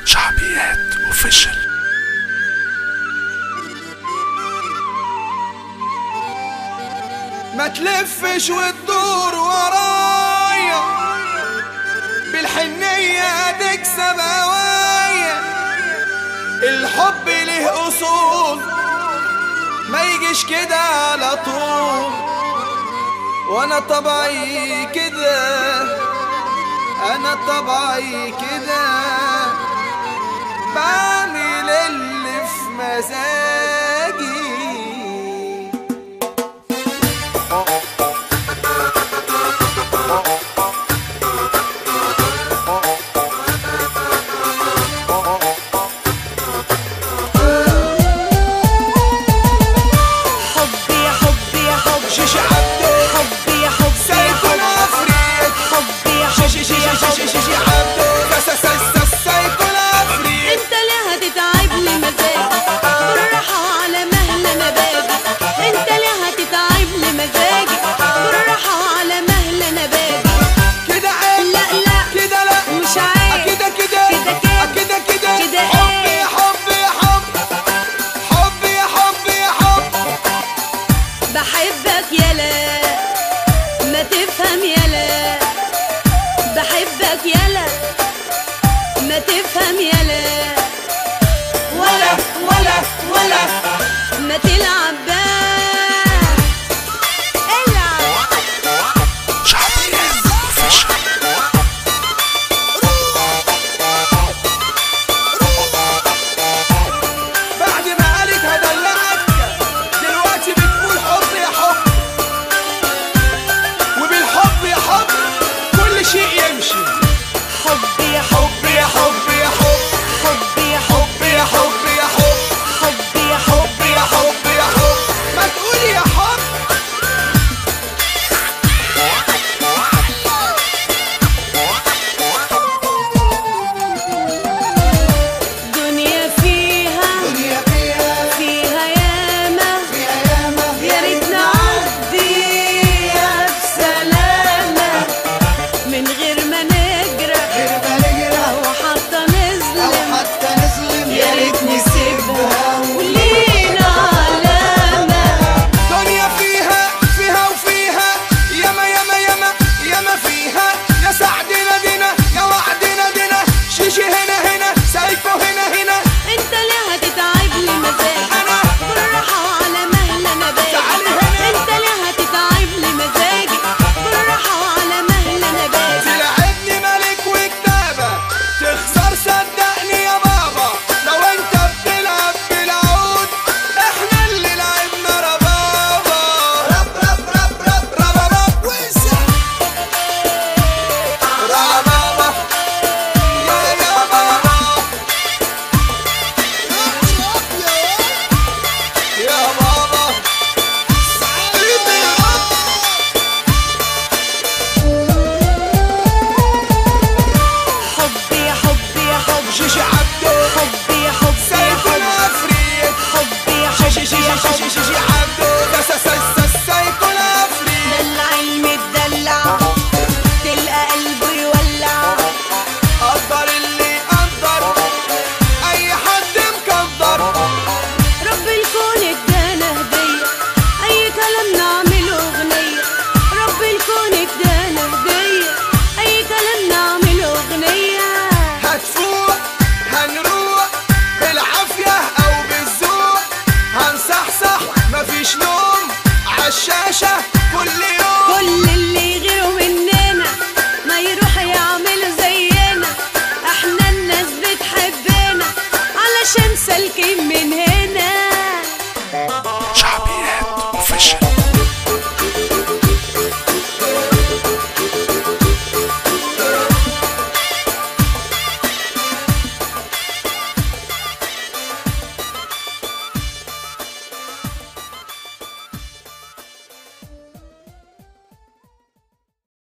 شعبيات اوفيشال ما تلفش وتدور ورايا بالحنية تكسب هوايا الحب له أصول ما يجيش كده على طول وانا طبعي كده انا طبعي كده بعمل اللي في مزاجي حبي يا حبي يا حب شيش عبدي حبي يا حبي يا سيكون حب عفريت حبي يا شيش حبي يا شيش حب شيش شيش عبدي سيكون عفريت انت ليه هتتعب لي مزاجي بالراحة على مهل انا باجي انت ليه هتتعب لي مزاجي بالراحة على مهل انا باجي كده عيب لا لا كده لا مش عيب كده كده كده كده كده كده كده حبي ايه؟ حبي حب حبي حبي حب بحبك يلا ما تفهم يلا بحبك يلا ما تفهم يلا ولا ولا ولا ما تلعب